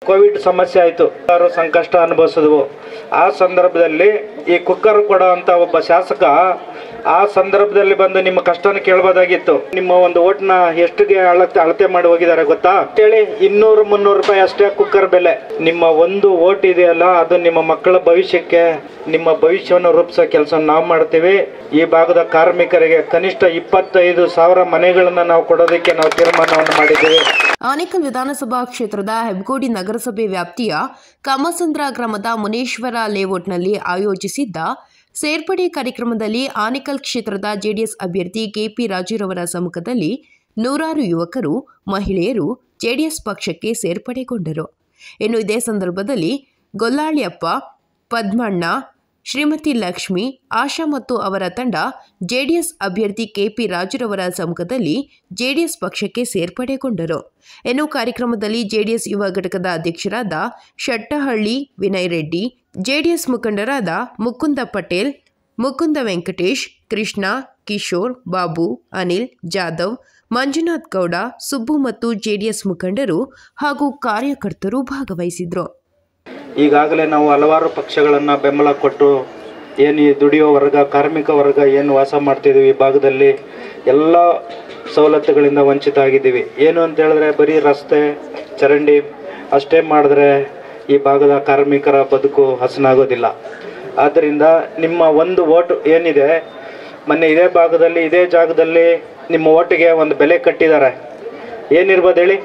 Covid ಸಮಸ್ಯೆ ಆಯಿತು ಎಲ್ಲರೂ ಸಂಕಷ್ಟ ಅನುಭವಿಸಿದ್ವು ಆ ಸಂದರ್ಭದಲ್ಲಿ ಈ ಕುಕ್ಕರ್ ಕೊಡೋ ಅಂತ ಒಬ್ಬ ಶಾಸಕ ಆ ಸಂದರ್ಭದಲ್ಲಿ ಬಂದು ನಿಮ್ಮ ಕಷ್ಟನ ಕೇಳ್ಬೋದಾಗಿತ್ತು ನಿಮ್ಮ ಒಂದು ಓಟ್ನ ಎಷ್ಟಿಗೆ ಅಳತೆ ಅಳತೆ ಮಾಡಿ ಹೋಗಿದ್ದಾರೆ ಗೊತ್ತಾ ಹೇಳಿ ಇನ್ನೂರು ಮುನ್ನೂರು ರೂಪಾಯಿ ಅಷ್ಟೇ ಕುಕ್ಕರ್ ಬೆಲೆ ನಿಮ್ಮ ಒಂದು ಓಟ್ ಇದೆಯಲ್ಲ ಅದು ನಿಮ್ಮ ಮಕ್ಕಳ ಭವಿಷ್ಯಕ್ಕೆ ನಿಮ್ಮ ಭವಿಷ್ಯವನ್ನು ರೂಪಿಸೋ ಕೆಲಸ ನಾವು ಮಾಡ್ತೀವಿ ಈ ಭಾಗದ ಕಾರ್ಮಿಕರಿಗೆ ಕನಿಷ್ಠ ಇಪ್ಪತ್ತೈದು ಸಾವಿರ ಮನೆಗಳನ್ನ ನಾವು ಕೊಡೋದಕ್ಕೆ ನಾವು ತೀರ್ಮಾನವನ್ನು ಮಾಡಿದ್ದೀವಿ ಆನೇಕಲ್ ವಿಧಾನಸಭಾ ಕ್ಷೇತ್ರದ ಹೆಬ್ಗೋಡಿ ನಗರಸಭೆ ವ್ಯಾಪ್ತಿಯ ಕಮಸಂದ್ರ ಗ್ರಾಮದ ಮುನೇಶ್ವರ ಲೇಔಟ್ನಲ್ಲಿ ಆಯೋಜಿಸಿದ್ದ ಸೇರ್ಪಡೆ ಕಾರ್ಯಕ್ರಮದಲ್ಲಿ ಆನೇಕಲ್ ಕ್ಷೇತ್ರದ ಜೆಡಿಎಸ್ ಅಭ್ಯರ್ಥಿ ಕೆಪಿ ರಾಜುರವರ ಸಮ್ಮುಖದಲ್ಲಿ ನೂರಾರು ಯುವಕರು ಮಹಿಳೆಯರು ಜೆಡಿಎಸ್ ಪಕ್ಷಕ್ಕೆ ಸೇರ್ಪಡೆಗೊಂಡರು ಇನ್ನು ಇದೇ ಸಂದರ್ಭದಲ್ಲಿ ಗೊಲ್ಲಾಳಿಯಪ್ಪ ಪದ್ಮಣ್ಣ ಶ್ರೀಮತಿ ಲಕ್ಷ್ಮಿ ಆಶಾ ಮತ್ತು ಅವರ ತಂಡ ಜೆಡಿಎಸ್ ಅಭ್ಯರ್ಥಿ ಕೆಪಿ ರಾಜುರವರ ಸಮ್ಮುಖದಲ್ಲಿ ಜೆಡಿಎಸ್ ಪಕ್ಷಕ್ಕೆ ಸೇರ್ಪಡೆಗೊಂಡರು ಇನ್ನು ಕಾರ್ಯಕ್ರಮದಲ್ಲಿ ಜೆಡಿಎಸ್ ಯುವ ಘಟಕದ ಅಧ್ಯಕ್ಷರಾದ ಶಟ್ಟಹಳ್ಳಿ ವಿನಯ್ ರೆಡ್ಡಿ ಜೆಡಿಎಸ್ ಮುಖಂಡರಾದ ಮುಕುಂದ ಪಟೇಲ್ ಮುಕುಂದ ವೆಂಕಟೇಶ್ ಕೃಷ್ಣ ಕಿಶೋರ್ ಬಾಬು ಅನಿಲ್ ಜಾಧವ್ ಮಂಜುನಾಥ್ ಗೌಡ ಸುಬ್ಬು ಮತ್ತು ಜೆಡಿಎಸ್ ಮುಖಂಡರು ಹಾಗೂ ಕಾರ್ಯಕರ್ತರು ಭಾಗವಹಿಸಿದ್ರು ಈಗಾಗಲೇ ನಾವು ಹಲವಾರು ಪಕ್ಷಗಳನ್ನು ಬೆಂಬಲ ಕೊಟ್ಟು ಏನು ಈ ದುಡಿಯೋ ವರ್ಗ ಕಾರ್ಮಿಕ ವರ್ಗ ಏನು ವಾಸ ಮಾಡ್ತಿದ್ದೀವಿ ಈ ಭಾಗದಲ್ಲಿ ಎಲ್ಲ ಸವಲತ್ತುಗಳಿಂದ ವಂಚಿತ ಆಗಿದ್ದೀವಿ ಏನು ಅಂತ ಹೇಳಿದ್ರೆ ಬರೀ ರಸ್ತೆ ಚರಂಡಿ ಅಷ್ಟೇ ಮಾಡಿದ್ರೆ ಈ ಭಾಗದ ಕಾರ್ಮಿಕರ ಬದುಕು ಹಸನಾಗೋದಿಲ್ಲ ಆದ್ದರಿಂದ ನಿಮ್ಮ ಒಂದು ಓಟ್ ಏನಿದೆ ಮೊನ್ನೆ ಇದೇ ಭಾಗದಲ್ಲಿ ಇದೇ ಜಾಗದಲ್ಲಿ ನಿಮ್ಮ ಓಟಿಗೆ ಒಂದು ಬೆಲೆ ಕಟ್ಟಿದ್ದಾರೆ ಏನಿರ್ಬೋದು ಹೇಳಿ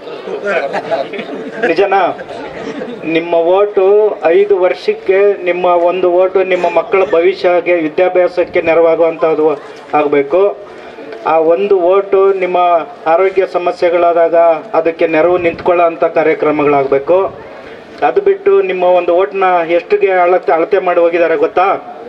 ನಿಜನಾ ನಿಮ್ಮ ಓಟು ಐದು ವರ್ಷಕ್ಕೆ ನಿಮ್ಮ ಒಂದು ಓಟು ನಿಮ್ಮ ಮಕ್ಕಳ ಭವಿಷ್ಯಕ್ಕೆ ವಿದ್ಯಾಭ್ಯಾಸಕ್ಕೆ ನೆರವಾಗುವಂಥದ್ದು ಆಗಬೇಕು ಆ ಒಂದು ಓಟು ನಿಮ್ಮ ಆರೋಗ್ಯ ಸಮಸ್ಯೆಗಳಾದಾಗ ಅದಕ್ಕೆ ನೆರವು ನಿಂತ್ಕೊಳ್ಳೋ ಅಂಥ ಕಾರ್ಯಕ್ರಮಗಳಾಗಬೇಕು ಅದು ಬಿಟ್ಟು ನಿಮ್ಮ ಒಂದು ಓಟ್ನ ಎಷ್ಟಿಗೆ ಅಳತೆ ಅಳತೆ ಮಾಡಿ ಹೋಗಿದ್ದಾರೆ ಗೊತ್ತಾ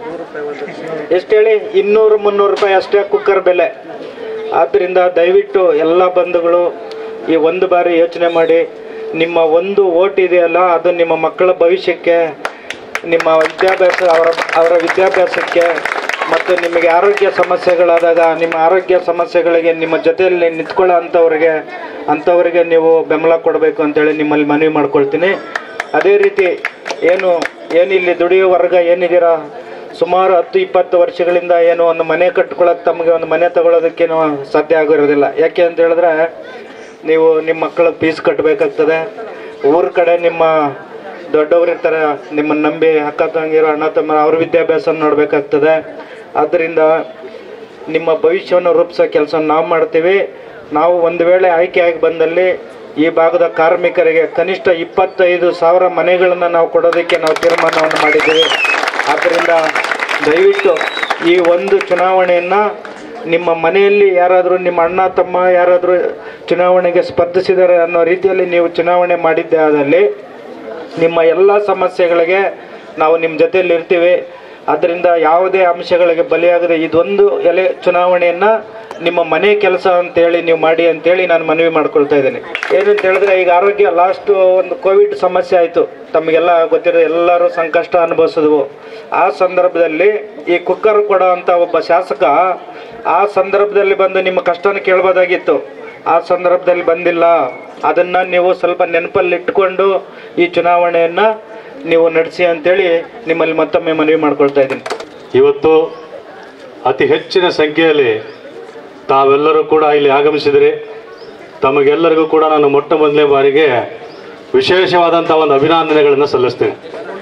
ಎಷ್ಟು ಹೇಳಿ ಇನ್ನೂರು ಮುನ್ನೂರು ರೂಪಾಯಿ ಅಷ್ಟೇ ಕುಕ್ಕರ್ ಬೆಲೆ ಆದ್ದರಿಂದ ದಯವಿಟ್ಟು ಎಲ್ಲ ಬಂಧುಗಳು ಈ ಒಂದು ಬಾರಿ ಯೋಚನೆ ಮಾಡಿ ನಿಮ್ಮ ಒಂದು ಓಟ್ ಇದೆಯಲ್ಲ ಅದು ನಿಮ್ಮ ಮಕ್ಕಳ ಭವಿಷ್ಯಕ್ಕೆ ನಿಮ್ಮ ವಿದ್ಯಾಭ್ಯಾಸ ಅವರ ಅವರ ವಿದ್ಯಾಭ್ಯಾಸಕ್ಕೆ ಮತ್ತು ನಿಮಗೆ ಆರೋಗ್ಯ ಸಮಸ್ಯೆಗಳಾದಾಗ ನಿಮ್ಮ ಆರೋಗ್ಯ ಸಮಸ್ಯೆಗಳಿಗೆ ನಿಮ್ಮ ಜೊತೆಯಲ್ಲಿ ನಿಂತ್ಕೊಳ್ಳೋ ಅಂಥವ್ರಿಗೆ ಅಂಥವರಿಗೆ ನೀವು ಬೆಂಬಲ ಕೊಡಬೇಕು ಅಂತೇಳಿ ನಿಮ್ಮಲ್ಲಿ ಮನವಿ ಮಾಡ್ಕೊಳ್ತೀನಿ ಅದೇ ರೀತಿ ಏನು ಏನಿಲ್ಲಿ ದುಡಿಯೋ ವರ್ಗ ಏನಿದ್ದೀರಾ ಸುಮಾರು ಹತ್ತು ಇಪ್ಪತ್ತು ವರ್ಷಗಳಿಂದ ಏನು ಒಂದು ಮನೆ ಕಟ್ಕೊಳ್ಳೋಕೆ ತಮಗೆ ಒಂದು ಮನೆ ತಗೊಳ್ಳೋದಕ್ಕೇನು ಸಾಧ್ಯ ಆಗಿರೋದಿಲ್ಲ ಯಾಕೆ ಅಂತ ಹೇಳಿದ್ರೆ ನೀವು ನಿಮ್ಮ ಮಕ್ಕಳ ಫೀಸ್ ಕಟ್ಟಬೇಕಾಗ್ತದೆ ಊರ ಕಡೆ ನಿಮ್ಮ ದೊಡ್ಡವರು ಇರ್ತಾರೆ ನಿಮ್ಮನ್ನು ನಂಬಿ ಅಕ್ಕ ತಂಗಿರೋ ಅಣ್ಣ ತಮ್ಮ ಅವ್ರ ವಿದ್ಯಾಭ್ಯಾಸ ನೋಡಬೇಕಾಗ್ತದೆ ಆದ್ದರಿಂದ ನಿಮ್ಮ ಭವಿಷ್ಯವನ್ನು ರೂಪಿಸೋ ಕೆಲಸ ನಾವು ಮಾಡ್ತೀವಿ ನಾವು ಒಂದು ವೇಳೆ ಆಯ್ಕೆಯಾಗಿ ಬಂದಲ್ಲಿ ಈ ಭಾಗದ ಕಾರ್ಮಿಕರಿಗೆ ಕನಿಷ್ಠ ಇಪ್ಪತ್ತೈದು ಸಾವಿರ ಮನೆಗಳನ್ನು ನಾವು ಕೊಡೋದಕ್ಕೆ ನಾವು ತೀರ್ಮಾನವನ್ನು ಮಾಡಿದ್ದೀವಿ ಆದ್ದರಿಂದ ದಯವಿಟ್ಟು ಈ ಒಂದು ಚುನಾವಣೆಯನ್ನು ನಿಮ್ಮ ಮನೆಯಲ್ಲಿ ಯಾರಾದರೂ ನಿಮ್ಮ ಅಣ್ಣ ತಮ್ಮ ಯಾರಾದರೂ ಚುನಾವಣೆಗೆ ಸ್ಪರ್ಧಿಸಿದ್ದಾರೆ ಅನ್ನೋ ರೀತಿಯಲ್ಲಿ ನೀವು ಚುನಾವಣೆ ಮಾಡಿದ್ದೇ ಆದಲ್ಲಿ ನಿಮ್ಮ ಎಲ್ಲ ಸಮಸ್ಯೆಗಳಿಗೆ ನಾವು ನಿಮ್ಮ ಜೊತೆಯಲ್ಲಿ ಇರ್ತೀವಿ ಅದರಿಂದ ಯಾವುದೇ ಅಂಶಗಳಿಗೆ ಬಲಿಯಾಗದೆ ಇದೊಂದು ಎಲೆ ಚುನಾವಣೆಯನ್ನ ನಿಮ್ಮ ಮನೆ ಕೆಲಸ ಅಂತೇಳಿ ನೀವು ಮಾಡಿ ಅಂತೇಳಿ ನಾನು ಮನವಿ ಮಾಡ್ಕೊಳ್ತಾ ಇದ್ದೇನೆ ಏನಂತ ಹೇಳಿದ್ರೆ ಈಗ ಆರೋಗ್ಯ ಲಾಸ್ಟ್ ಒಂದು ಕೋವಿಡ್ ಸಮಸ್ಯೆ ಆಯಿತು ತಮಗೆಲ್ಲ ಗೊತ್ತಿರೋ ಎಲ್ಲರೂ ಸಂಕಷ್ಟ ಅನುಭವಿಸಿದ್ವು ಆ ಸಂದರ್ಭದಲ್ಲಿ ಈ ಕುಕ್ಕರ್ ಕೊಡೋ ಅಂತ ಒಬ್ಬ ಶಾಸಕ ಆ ಸಂದರ್ಭದಲ್ಲಿ ಬಂದು ನಿಮ್ಮ ಕಷ್ಟನ ಕೇಳ್ಬೋದಾಗಿತ್ತು ಆ ಸಂದರ್ಭದಲ್ಲಿ ಬಂದಿಲ್ಲ ಅದನ್ನ ನೀವು ಸ್ವಲ್ಪ ನೆನಪಲ್ಲಿ ಇಟ್ಕೊಂಡು ಈ ಚುನಾವಣೆಯನ್ನ ನೀವು ನಡೆಸಿ ಅಂತೇಳಿ ನಿಮ್ಮಲ್ಲಿ ಮತ್ತೊಮ್ಮೆ ಮನವಿ ಮಾಡ್ಕೊಳ್ತಾ ಇದ್ದೀನಿ ಇವತ್ತು ಅತಿ ಹೆಚ್ಚಿನ ಸಂಖ್ಯೆಯಲ್ಲಿ ತಾವೆಲ್ಲರೂ ಕೂಡ ಇಲ್ಲಿ ಆಗಮಿಸಿದಿರಿ ತಮಗೆಲ್ಲರಿಗೂ ಕೂಡ ನಾನು ಮೊಟ್ಟ ಮೊದಲನೇ ಬಾರಿಗೆ ವಿಶೇಷವಾದಂಥ ಒಂದು ಅಭಿನಂದನೆಗಳನ್ನು ಸಲ್ಲಿಸ್ತೇನೆ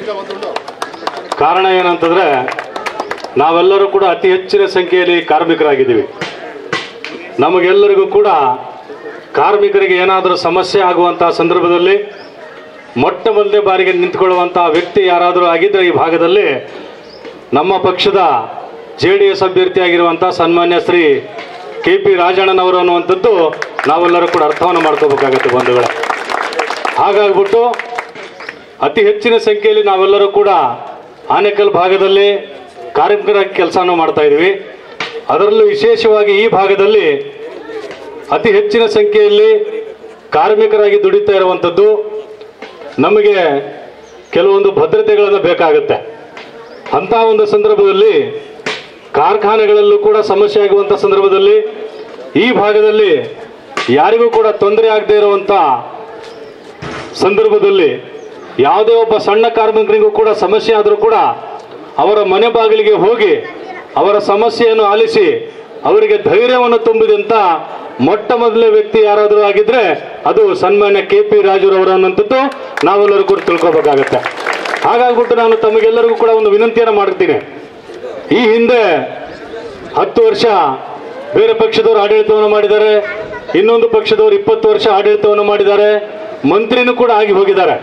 ಕಾರಣ ಏನಂತಂದ್ರೆ ನಾವೆಲ್ಲರೂ ಕೂಡ ಅತಿ ಹೆಚ್ಚಿನ ಸಂಖ್ಯೆಯಲ್ಲಿ ಕಾರ್ಮಿಕರಾಗಿದ್ದೀವಿ ನಮಗೆಲ್ಲರಿಗೂ ಕೂಡ ಕಾರ್ಮಿಕರಿಗೆ ಏನಾದರೂ ಸಮಸ್ಯೆ ಆಗುವಂತಹ ಸಂದರ್ಭದಲ್ಲಿ ಮೊಟ್ಟ ಮೊದಲನೇ ಬಾರಿಗೆ ನಿಂತ್ಕೊಳ್ಳುವಂತಹ ವ್ಯಕ್ತಿ ಯಾರಾದರೂ ಆಗಿದ್ದರೆ ಈ ಭಾಗದಲ್ಲಿ ನಮ್ಮ ಪಕ್ಷದ ಜೆ ಡಿ ಎಸ್ ಅಭ್ಯರ್ಥಿಯಾಗಿರುವಂಥ ಸನ್ಮಾನ್ಯ ಶ್ರೀ ಕೆ ಪಿ ರಾಜಣ್ಣನವರು ಅನ್ನುವಂಥದ್ದು ನಾವೆಲ್ಲರೂ ಕೂಡ ಅರ್ಥವನ್ನು ಮಾಡ್ಕೋಬೇಕಾಗತ್ತೆ ಬಂಧುಗಳೇ ಹಾಗಾಗ್ಬಿಟ್ಟು ಅತಿ ಹೆಚ್ಚಿನ ಸಂಖ್ಯೆಯಲ್ಲಿ ನಾವೆಲ್ಲರೂ ಕೂಡ ಆನೇಕಲ್ ಭಾಗದಲ್ಲಿ ಕಾರ್ಮಿಕರಾಗಿ ಕೆಲಸವನ್ನು ಮಾಡ್ತಾ ಇದ್ದೀವಿ ಅದರಲ್ಲೂ ವಿಶೇಷವಾಗಿ ಈ ಭಾಗದಲ್ಲಿ ಅತಿ ಹೆಚ್ಚಿನ ಸಂಖ್ಯೆಯಲ್ಲಿ ಕಾರ್ಮಿಕರಾಗಿ ದುಡಿತಾ ಇರುವಂಥದ್ದು ನಮಗೆ ಕೆಲವೊಂದು ಭದ್ರತೆಗಳನ್ನು ಬೇಕಾಗುತ್ತೆ ಅಂತಹ ಒಂದು ಸಂದರ್ಭದಲ್ಲಿ ಕಾರ್ಖಾನೆಗಳಲ್ಲೂ ಕೂಡ ಸಮಸ್ಯೆ ಆಗುವಂಥ ಸಂದರ್ಭದಲ್ಲಿ ಈ ಭಾಗದಲ್ಲಿ ಯಾರಿಗೂ ಕೂಡ ತೊಂದರೆ ಆಗದೆ ಇರುವಂಥ ಸಂದರ್ಭದಲ್ಲಿ ಯಾವುದೇ ಒಬ್ಬ ಸಣ್ಣ ಕಾರ್ಮಿಕರಿಗೂ ಕೂಡ ಸಮಸ್ಯೆ ಆದರೂ ಕೂಡ ಅವರ ಮನೆ ಬಾಗಿಲಿಗೆ ಹೋಗಿ ಅವರ ಸಮಸ್ಯೆಯನ್ನು ಆಲಿಸಿ ಅವರಿಗೆ ಧೈರ್ಯವನ್ನು ತುಂಬಿದಂತ ಮೊಟ್ಟ ಮೊದಲನೇ ವ್ಯಕ್ತಿ ಯಾರಾದರೂ ಆಗಿದ್ರೆ ಅದು ಸನ್ಮಾನ್ಯ ಕೆ ಪಿ ರಾಜುರವರನ್ನಂಥದ್ದು ನಾವೆಲ್ಲರೂ ಕೂಡ ತಿಳ್ಕೊಬೇಕಾಗತ್ತೆ ಹಾಗಾಗ್ಬಿಟ್ಟು ನಾನು ತಮಗೆಲ್ಲರಿಗೂ ಕೂಡ ಒಂದು ವಿನಂತಿಯನ್ನು ಮಾಡ್ತೀನಿ ಈ ಹಿಂದೆ ಹತ್ತು ವರ್ಷ ಬೇರೆ ಪಕ್ಷದವರು ಆಡಳಿತವನ್ನು ಮಾಡಿದ್ದಾರೆ ಇನ್ನೊಂದು ಪಕ್ಷದವರು ಇಪ್ಪತ್ತು ವರ್ಷ ಆಡಳಿತವನ್ನು ಮಾಡಿದ್ದಾರೆ ಮಂತ್ರಿನೂ ಕೂಡ ಆಗಿ ಹೋಗಿದ್ದಾರೆ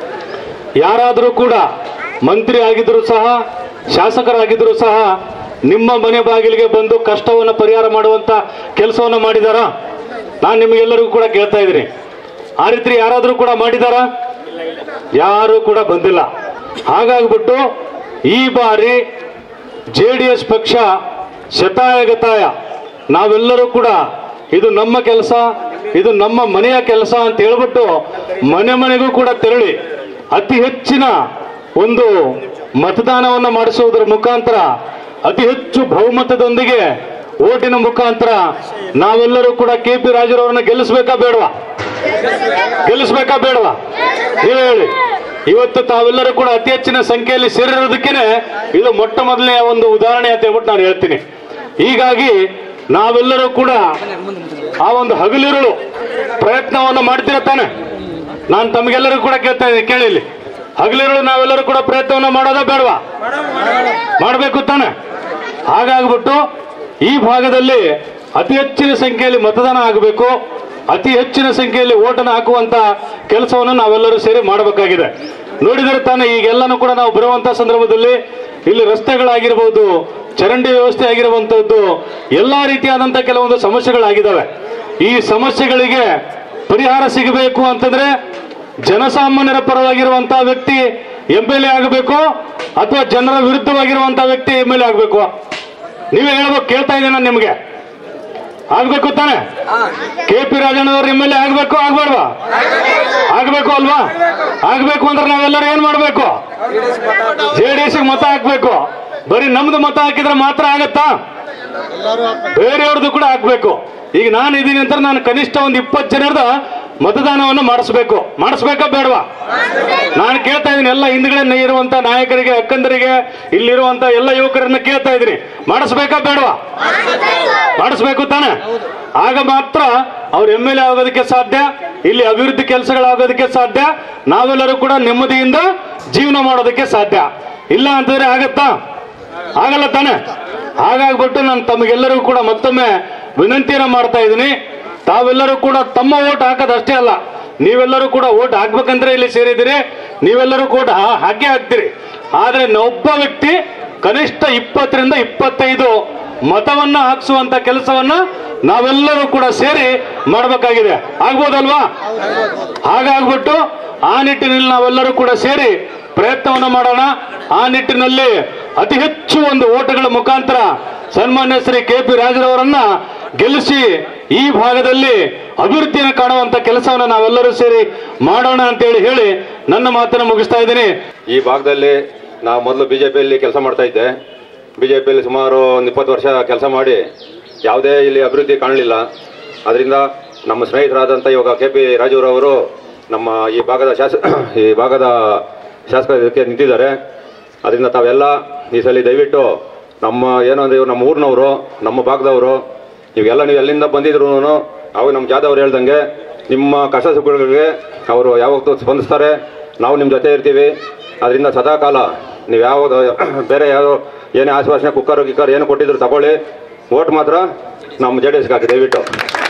ಯಾರಾದರೂ ಕೂಡ ಮಂತ್ರಿ ಆಗಿದ್ರು ಸಹ ಶಾಸಕರಾಗಿದ್ರು ಸಹ ನಿಮ್ಮ ಮನೆ ಬಾಗಿಲಿಗೆ ಬಂದು ಕಷ್ಟವನ್ನು ಪರಿಹಾರ ಮಾಡುವಂತ ಕೆಲಸವನ್ನು ಮಾಡಿದಾರಾ ನಾನು ನಿಮಗೆಲ್ಲರಿಗೂ ಕೂಡ ಕೇಳ್ತಾ ಇದ್ದೀನಿ ಆ ರೀತಿ ಯಾರಾದರೂ ಕೂಡ ಮಾಡಿದಾರಾ ಯಾರು ಕೂಡ ಬಂದಿಲ್ಲ ಹಾಗಾಗ್ಬಿಟ್ಟು ಈ ಬಾರಿ ಜೆ ಡಿ ಎಸ್ ಪಕ್ಷ ಶತಾಯಗತಾಯ ನಾವೆಲ್ಲರೂ ಕೂಡ ಇದು ನಮ್ಮ ಕೆಲಸ ಇದು ನಮ್ಮ ಮನೆಯ ಕೆಲಸ ಅಂತ ಹೇಳ್ಬಿಟ್ಟು ಮನೆ ಮನೆಗೂ ಕೂಡ ತೆರಳಿ ಅತಿ ಹೆಚ್ಚಿನ ಒಂದು ಮತದಾನವನ್ನು ಮಾಡಿಸುವುದರ ಮುಖಾಂತರ ಅತಿ ಹೆಚ್ಚು ಬಹುಮತದೊಂದಿಗೆ ಓಟಿನ ಮುಖಾಂತರ ನಾವೆಲ್ಲರೂ ಕೂಡ ಕೆ ಪಿ ರಾಜರವರನ್ನ ಗೆಲ್ಲಿಸ್ಬೇಕಾ ಬೇಡವಾ ಗೆಲ್ಲಿಸ್ಬೇಕಾ ಬೇಡವಾ ನೀವೇ ಹೇಳಿ ಇವತ್ತು ತಾವೆಲ್ಲರೂ ಕೂಡ ಅತಿ ಹೆಚ್ಚಿನ ಸಂಖ್ಯೆಯಲ್ಲಿ ಸೇರಿರೋದಕ್ಕೇನೆ ಇದು ಮೊಟ್ಟ ಮೊದಲನೆಯ ಒಂದು ಉದಾಹರಣೆ ಅಂತ ಹೇಳ್ಬಿಟ್ಟು ನಾನು ಹೇಳ್ತೀನಿ ಹೀಗಾಗಿ ನಾವೆಲ್ಲರೂ ಕೂಡ ಆ ಒಂದು ಹಗಲಿರುಳು ಪ್ರಯತ್ನವನ್ನು ಮಾಡ್ತೀರ ತಾನೆ ನಾನು ತಮಗೆಲ್ಲರಿಗೂ ಕೂಡ ಕೇಳ್ತಾ ಇದ್ದೀನಿ ಕೇಳಿ ಇಲ್ಲಿ ಹಗಲಿರುಳು ನಾವೆಲ್ಲರೂ ಕೂಡ ಪ್ರಯತ್ನವನ್ನು ಮಾಡೋದಾ ಬೇಡವಾ ಮಾಡಬೇಕು ತಾನೆ ಹಾಗಾಗ್ಬಿಟ್ಟು ಈ ಭಾಗದಲ್ಲಿ ಅತಿ ಹೆಚ್ಚಿನ ಸಂಖ್ಯೆಯಲ್ಲಿ ಮತದಾನ ಆಗಬೇಕು ಅತಿ ಹೆಚ್ಚಿನ ಸಂಖ್ಯೆಯಲ್ಲಿ ಓಟನ್ನು ಹಾಕುವಂತ ಕೆಲಸವನ್ನು ನಾವೆಲ್ಲರೂ ಸೇರಿ ಮಾಡಬೇಕಾಗಿದೆ ನೋಡಿದರೆ ತಾನೆ ಈಗೆಲ್ಲನೂ ಕೂಡ ನಾವು ಬರುವಂತ ಸಂದರ್ಭದಲ್ಲಿ ಇಲ್ಲಿ ರಸ್ತೆಗಳಾಗಿರ್ಬೋದು ಚರಂಡಿ ವ್ಯವಸ್ಥೆ ಆಗಿರುವಂತದ್ದು ಎಲ್ಲಾ ರೀತಿಯಾದಂತ ಕೆಲವೊಂದು ಸಮಸ್ಯೆಗಳಾಗಿದ್ದಾವೆ ಈ ಸಮಸ್ಯೆಗಳಿಗೆ ಪರಿಹಾರ ಸಿಗಬೇಕು ಅಂತಂದ್ರೆ ಜನಸಾಮಾನ್ಯರ ಪರವಾಗಿರುವಂತಹ ವ್ಯಕ್ತಿ ಎಂ ಎಲ್ ಎ ಆಗಬೇಕು ಅಥವಾ ಜನರ ವಿರುದ್ಧವಾಗಿರುವಂತಹ ವ್ಯಕ್ತಿ ಎಂ ಎಲ್ ಎ ಆಗಬೇಕು ನೀವೇ ಹೇಳ್ಬೇಕು ಕೇಳ್ತಾ ಇದ್ದೀನಿ ನಾನು ನಿಮಗೆ ಆಗ್ಬೇಕು ತಾನೆ ಕೆ ಪಿ ರಾಜಣ್ಣವ್ರ ಎಂ ಎಲ್ ಎ ಆಗ್ಬೇಕು ಆಗ್ಬೇಡ್ವಾ ಆಗ್ಬೇಕು ಅಲ್ವಾ ಆಗ್ಬೇಕು ಅಂದ್ರೆ ನಾವೆಲ್ಲರೂ ಏನ್ ಮಾಡ್ಬೇಕು ಜೆ ಡಿ ಎಸ್ ಮತ ಹಾಕ್ಬೇಕು ಬರೀ ನಮ್ದು ಮತ ಹಾಕಿದ್ರೆ ಮಾತ್ರ ಆಗತ್ತಾ ಬೇರೆಯವ್ರದ್ದು ಕೂಡ ಹಾಕ್ಬೇಕು ಈಗ ನಾನು ಇದೀನಿ ಅಂತ ನಾನು ಕನಿಷ್ಠ ಒಂದು ಇಪ್ಪತ್ತು ಜನರದ ಮತದಾನವನ್ನು ಮಾಡಿಸ್ಬೇಕು ಮಾಡಿಸ್ಬೇಕಾ ಬೇಡವಾ ನಾನು ಕೇಳ್ತಾ ಇದ್ದೀನಿ ಎಲ್ಲ ಹಿಂದ್ಗಡೆ ಇರುವಂತ ನಾಯಕರಿಗೆ ಅಕ್ಕಂದರಿಗೆ ಇಲ್ಲಿರುವಂತ ಎಲ್ಲ ಯುವಕರನ್ನ ಕೇಳ್ತಾ ಇದ್ದೀನಿ ಮಾಡಿಸ್ಬೇಕಾ ಬೇಡವಾ ಮಾಡಿಸ್ಬೇಕು ತಾನೆ ಆಗ ಮಾತ್ರ ಅವ್ರು ಎಂ ಎಲ್ ಎ ಆಗೋದಕ್ಕೆ ಸಾಧ್ಯ ಇಲ್ಲಿ ಅಭಿವೃದ್ಧಿ ಕೆಲಸಗಳಾಗೋದಕ್ಕೆ ಸಾಧ್ಯ ನಾವೆಲ್ಲರೂ ಕೂಡ ನೆಮ್ಮದಿಯಿಂದ ಜೀವನ ಮಾಡೋದಕ್ಕೆ ಸಾಧ್ಯ ಇಲ್ಲ ಅಂತಂದ್ರೆ ಆಗತ್ತಾ ಆಗಲ್ಲ ತಾನೆ ಹಾಗಾಗ್ಬಿಟ್ಟು ನಾನು ತಮಗೆಲ್ಲರಿಗೂ ಕೂಡ ಮತ್ತೊಮ್ಮೆ ವಿನಂತಿಯನ್ನ ಮಾಡ್ತಾ ಇದ್ದೀನಿ ತಾವೆಲ್ಲರೂ ಕೂಡ ತಮ್ಮ ಓಟ್ ಹಾಕೋದಷ್ಟೇ ಅಲ್ಲ ನೀವೆಲ್ಲರೂ ಕೂಡ ಓಟ್ ಹಾಕ್ಬೇಕಂದ್ರೆ ಇಲ್ಲಿ ಸೇರಿದಿರಿ ನೀವೆಲ್ಲರೂ ಕೂಡ ಹಾಕೇ ಹಾಕ್ತೀರಿ ಆದ್ರೆ ಒಬ್ಬ ವ್ಯಕ್ತಿ ಕನಿಷ್ಠ ಇಪ್ಪತ್ತರಿಂದ ಇಪ್ಪತ್ತೈದು ಮತವನ್ನ ಹಾಕ್ಸುವಂತ ಕೆಲಸವನ್ನ ನಾವೆಲ್ಲರೂ ಕೂಡ ಸೇರಿ ಮಾಡಬೇಕಾಗಿದೆ ಆಗ್ಬೋದಲ್ವಾ ಹಾಗಾಗ್ಬಿಟ್ಟು ಆ ನಿಟ್ಟಿನಲ್ಲಿ ನಾವೆಲ್ಲರೂ ಕೂಡ ಸೇರಿ ಪ್ರಯತ್ನವನ್ನು ಮಾಡೋಣ ಆ ನಿಟ್ಟಿನಲ್ಲಿ ಅತಿ ಹೆಚ್ಚು ಒಂದು ಓಟುಗಳ ಮುಖಾಂತರ ಸನ್ಮಾನ್ಯ ಶ್ರೀ ಕೆ ಪಿ ರಾಜರವರನ್ನ ಗೆಲ್ಲಿಸಿ ಈ ಭಾಗದಲ್ಲಿ ಅಭಿವೃದ್ಧಿಯನ್ನು ಕಾಣುವಂತ ಕೆಲಸವನ್ನು ನಾವೆಲ್ಲರೂ ಸೇರಿ ಮಾಡೋಣ ಅಂತೇಳಿ ಹೇಳಿ ನನ್ನ ಮಾತನ್ನು ಮುಗಿಸ್ತಾ ಇದ್ದೀನಿ ಈ ಭಾಗದಲ್ಲಿ ನಾವು ಮೊದಲು ಬಿಜೆಪಿಯಲ್ಲಿ ಕೆಲಸ ಮಾಡ್ತಾ ಇದ್ದೆ ಬಿಜೆಪಿಯಲ್ಲಿ ಸುಮಾರು ಒಂದು ಇಪ್ಪತ್ತು ವರ್ಷ ಕೆಲಸ ಮಾಡಿ ಯಾವುದೇ ಇಲ್ಲಿ ಅಭಿವೃದ್ಧಿ ಕಾಣಲಿಲ್ಲ ಅದರಿಂದ ನಮ್ಮ ಸ್ನೇಹಿತರಾದಂಥ ಇವಾಗ ಕೆ ಪಿ ರಾಜುರವರು ನಮ್ಮ ಈ ಭಾಗದ ಶಾಸ ಈ ಭಾಗದ ಶಾಸಕ ಇದಕ್ಕೆ ನಿಂತಿದ್ದಾರೆ ಅದರಿಂದ ತಾವೆಲ್ಲ ಈ ಸಲ ದಯವಿಟ್ಟು ನಮ್ಮ ಏನೋ ಅಂದ್ರೆ ಇವ್ರು ನಮ್ಮ ಊರಿನವರು ನಮ್ಮ ಭಾಗದವರು ಇವೆಲ್ಲ ನೀವು ಎಲ್ಲಿಂದ ಬಂದಿದ್ರು ಅವಾಗ ನಮ್ಮ ಜಾದವ್ರು ಹೇಳ್ದಂಗೆ ನಿಮ್ಮ ಕಷ್ಟ ಸುಖಗಳಿಗೆ ಅವರು ಯಾವತ್ತೂ ಸ್ಪಂದಿಸ್ತಾರೆ ನಾವು ನಿಮ್ಮ ಜೊತೆ ಇರ್ತೀವಿ ಅದರಿಂದ ಸದಾಕಾಲ ನೀವು ಯಾವುದು ಬೇರೆ ಯಾವ ಏನೇ ಆಶ್ವಾಸನೆ ಕುಕ್ಕರ್ ಗಿಕ್ಕರ್ ಏನು ಕೊಟ್ಟಿದ್ರು ತಗೊಳ್ಳಿ ಓಟ್ ಮಾತ್ರ ನಮ್ಮ ಜೆ ಡಿ ಎಸ್ಗೆ ಹಾಕಿ ದಯವಿಟ್ಟು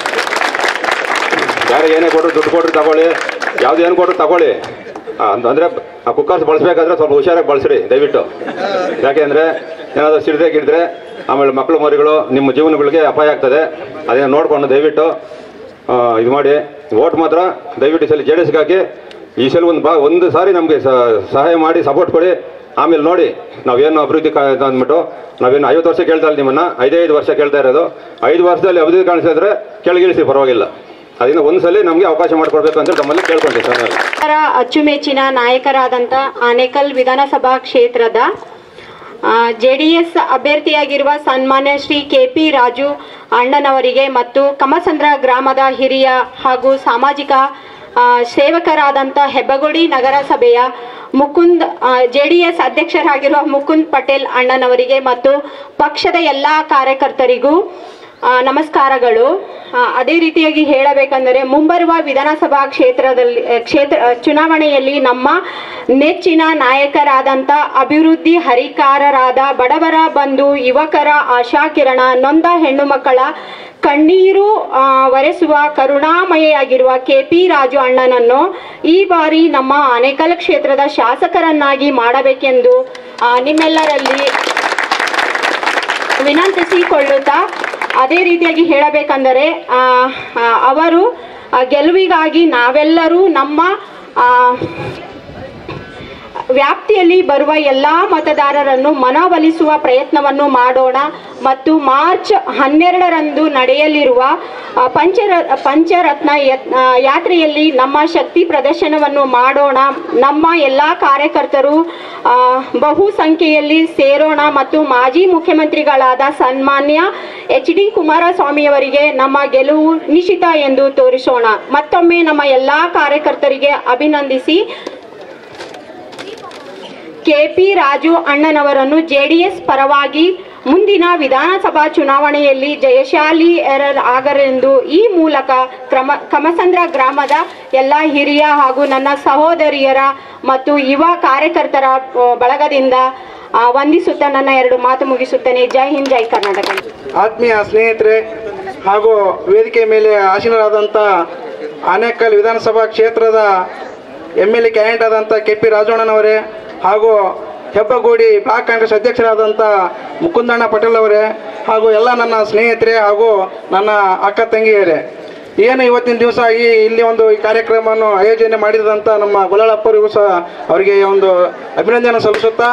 ಬೇರೆ ಏನೇ ಕೊಟ್ಟರು ದುಡ್ಡು ಕೊಟ್ಟರು ತಗೊಳ್ಳಿ ಯಾವ್ದು ಏನು ಕೊಟ್ಟರು ತಗೊಳ್ಳಿ ಆ, ಅಂದ್- ಅಂದ್ರೆ ಆ ಕುಕ್ಕರ್ಸ್ ಬಳಸ್ಬೇಕಾದ್ರೆ ಸ್ವಲ್ಪ ಹುಷಾರಾಗಿ ಬಳಸ್ರಿ ದಯವಿಟ್ಟು ಯಾಕೆಂದ್ರೆ ಏನಾದರೂ ಸಿಡದೆ ಗಿಡಿದ್ರೆ ಆಮೇಲೆ ಮಕ್ಕಳು ಮರಿಗಳು ನಿಮ್ಮ ಜೀವನಗಳಿಗೆ ಅಪಾಯ ಆಗ್ತದೆ ಅದನ್ನ ನೋಡ್ಕೊಂಡು ದಯವಿಟ್ಟು ಆ, ಇದು ಮಾಡಿ ಓಟ್ ಮಾತ್ರ ದಯವಿಟ್ಟು ಈ ಸಲ ಜೆ ಡಿ ಎಸ್ಗೆ ಹಾಕಿ ಈ ಸಲ ಒಂದು ಬಾ ಒಂದು ಸಾರಿ ನಮಗೆ ಸಹಾಯ ಮಾಡಿ ಸಪೋರ್ಟ್ ಕೊಡಿ ಆಮೇಲೆ ನೋಡಿ ನಾವೇನು ಅಭಿವೃದ್ಧಿ ಕಾ- ಇದು ಅಂದ್ಬಿಟ್ಟು ನಾವೇನು ಐವತ್ತು ವರ್ಷ ಕೇಳ್ತಾ ಇಲ್ಲ ನಿಮ್ಮನ್ನ ಐದೈದು ವರ್ಷ ಕೇಳ್ತಾ ಇರೋದು ಐದು ವರ್ಷದಲ್ಲಿ ಅಭಿವೃದ್ಧಿ ಕಾಣಿಸಿದ್ರೆ ಕೆಳಗಿಳಿಸಿ ಪರವಾಗಿಲ್ಲ ಅದರಿಂದ ಒಂದ್ಸಲಿ ನಮಗೆ ಅವಕಾಶ ಮಾಡಿಕೊಡ್ಬೇಕು ಅಂತ ತಮ್ಮಲ್ಲಿ ಕೇಳ್ಕೊಂಡೆ ಸರ್ ಅವರ ಅಚ್ಚುಮೆಚ್ಚಿನ ನಾಯಕರಾದಂಥ ಆನೇಕಲ್ ವಿಧಾನಸಭಾ ಕ್ಷೇತ್ರದ ಜೆಡಿಎಸ್ ಅಭ್ಯರ್ಥಿಯಾಗಿರುವ ಸನ್ಮಾನ್ಯ ಶ್ರೀ ಕೆ ಪಿ ರಾಜು ಅಣ್ಣನವರಿಗೆ ಮತ್ತು ಕಮಸಂದ್ರ ಗ್ರಾಮದ ಹಿರಿಯ ಹಾಗೂ ಸಾಮಾಜಿಕ ಆ, ಸೇವಕರಾದಂಥ ಹೆಬ್ಬಗೋಡಿ ನಗರಸಭೆಯ ಮುಕುಂದ್ ಜೆ ಡಿ ಎಸ್ ಅಧ್ಯಕ್ಷರಾಗಿರುವ ಮುಕುಂದ್ ಪಟೇಲ್ ಅಣ್ಣನವರಿಗೆ ಮತ್ತು ಪಕ್ಷದ ಎಲ್ಲ ಕಾರ್ಯಕರ್ತರಿಗೂ ಆ, ನಮಸ್ಕಾರಗಳು ಆ, ಅದೇ ರೀತಿಯಾಗಿ ಹೇಳಬೇಕೆಂದರೆ ಮುಂಬರುವ ವಿಧಾನಸಭಾ ಕ್ಷೇತ್ರದಲ್ಲಿ ಆ, ಕ್ಷೇತ್ರ ಆ, ಚುನಾವಣೆಯಲ್ಲಿ ನಮ್ಮ ನೆಚ್ಚಿನ ನಾಯಕರಾದಂಥ ಅಭಿವೃದ್ಧಿ ಹರಿಕಾರರಾದ ಬಡವರ ಬಂಧು ಯುವಕರ ಆಶಾಕಿರಣ ನೊಂದ ಹೆಣ್ಣು ಮಕ್ಕಳ ಕಣ್ಣೀರು ಆ, ಒರೆಸುವ ಕರುಣಾಮಯಿಯಾಗಿರುವ ಕೆ ಪಿ ರಾಜು ಅಣ್ಣನನ್ನು ಈ ಬಾರಿ ನಮ್ಮ ಆನೇಕಲ್ ಕ್ಷೇತ್ರದ ಶಾಸಕರನ್ನಾಗಿ ಮಾಡಬೇಕೆಂದು ಆ, ನಿಮ್ಮೆಲ್ಲರಲ್ಲಿ ವಿನಂತಿಸಿಕೊಳ್ಳುತ್ತಾ ಅದೇ ರೀತಿಯಾಗಿ ಹೇಳಬೇಕೆಂದರೆ ಆ, ಆ, ಅವರು ಆ, ಗೆಲುವಿಗಾಗಿ ನಾವೆಲ್ಲರೂ ನಮ್ಮ ಆ, ವ್ಯಾಪ್ತಿಯಲ್ಲಿ ಬರುವ ಎಲ್ಲ ಮತದಾರರನ್ನು ಮನವೊಲಿಸುವ ಪ್ರಯತ್ನವನ್ನು ಮಾಡೋಣ ಮತ್ತು ಮಾರ್ಚ್ ಹನ್ನೆರಡರಂದು ನಡೆಯಲಿರುವ ಆ, ಪಂಚರ ಪಂಚರತ್ನ ಯತ್- ಆ, ಯಾತ್ರೆಯಲ್ಲಿ ನಮ್ಮ ಶಕ್ತಿ ಪ್ರದರ್ಶನವನ್ನು ಮಾಡೋಣ ನಮ್ಮ ಎಲ್ಲ ಕಾರ್ಯಕರ್ತರು ಆ, ಬಹು ಸಂಖ್ಯೆಯಲ್ಲಿ ಸೇರೋಣ ಮತ್ತು ಮಾಜಿ ಮುಖ್ಯಮಂತ್ರಿಗಳಾದ ಸನ್ಮಾನ್ಯ ಎಚ್ ಡಿ ಕುಮಾರಸ್ವಾಮಿಯವರಿಗೆ ನಮ್ಮ ಗೆಲುವು ನಿಶ್ಚಿತ ಎಂದು ತೋರಿಸೋಣ ಮತ್ತೊಮ್ಮೆ ನಮ್ಮ ಎಲ್ಲ ಕಾರ್ಯಕರ್ತರಿಗೆ ಅಭಿನಂದಿಸಿ ಕೆಪಿ ರಾಜು ಅಣ್ಣನವರನ್ನು ಜೆಡಿಎಸ್ ಪರವಾಗಿ ಮುಂದಿನ ವಿಧಾನಸಭಾ ಚುನಾವಣೆಯಲ್ಲಿ ಜಯಶಾಲಿ ಆಗರೆಂದು ಈ ಮೂಲಕ ಕ್ರಮ ಕಮಸಂದ್ರ ಗ್ರಾಮದ ಎಲ್ಲ ಹಿರಿಯ ಹಾಗೂ ನನ್ನ ಸಹೋದರಿಯರ ಮತ್ತು ಯುವ ಕಾರ್ಯಕರ್ತರ ಆ, ಬಳಗದಿಂದ ಆ, ವಂದಿಸುತ್ತಾ ನನ್ನ ಎರಡು ಮಾತು ಮುಗಿಸುತ್ತೇನೆ ಜೈ ಹಿಂದ್ ಜೈ ಕರ್ನಾಟಕ ಆತ್ಮೀಯ ಸ್ನೇಹಿತರೆ ಹಾಗೂ ವೇದಿಕೆ ಮೇಲೆ ಆಸೀನರಾದಂಥ ಆನೇಕಲ್ ವಿಧಾನಸಭಾ ಕ್ಷೇತ್ರದ ಎಮ್ ಎಲ್ ಎ ಕ್ಯಾಂಡಿಡೇಟ್ ಆದಂಥ ಕೆ ಪಿ ರಾಜಣ್ಣನವರೇ ಹಾಗೂ ಹೆಬ್ಬಗೋಡಿ ಬ್ಲಾಕ್ ಕಾಂಗ್ರೆಸ್ ಅಧ್ಯಕ್ಷರಾದಂಥ ಮುಕುಂದಣ್ಣ ಪಟೇಲ್ ಅವರೇ ಹಾಗೂ ಎಲ್ಲ ನನ್ನ ಸ್ನೇಹಿತರೆ ಹಾಗೂ ನನ್ನ ಅಕ್ಕ ತಂಗಿಯರೇ ಏನು ಇವತ್ತಿನ ದಿವಸ ಈ ಇಲ್ಲಿ ಒಂದು ಈ ಕಾರ್ಯಕ್ರಮವನ್ನು ಆಯೋಜನೆ ಮಾಡಿದಂಥ ನಮ್ಮ ಗೊಲ್ಲಳಪ್ಪರಿಗೂ ಸಹ ಅವರಿಗೆ ಒಂದು ಅಭಿನಂದನೆ ಸಲ್ಲಿಸುತ್ತಾ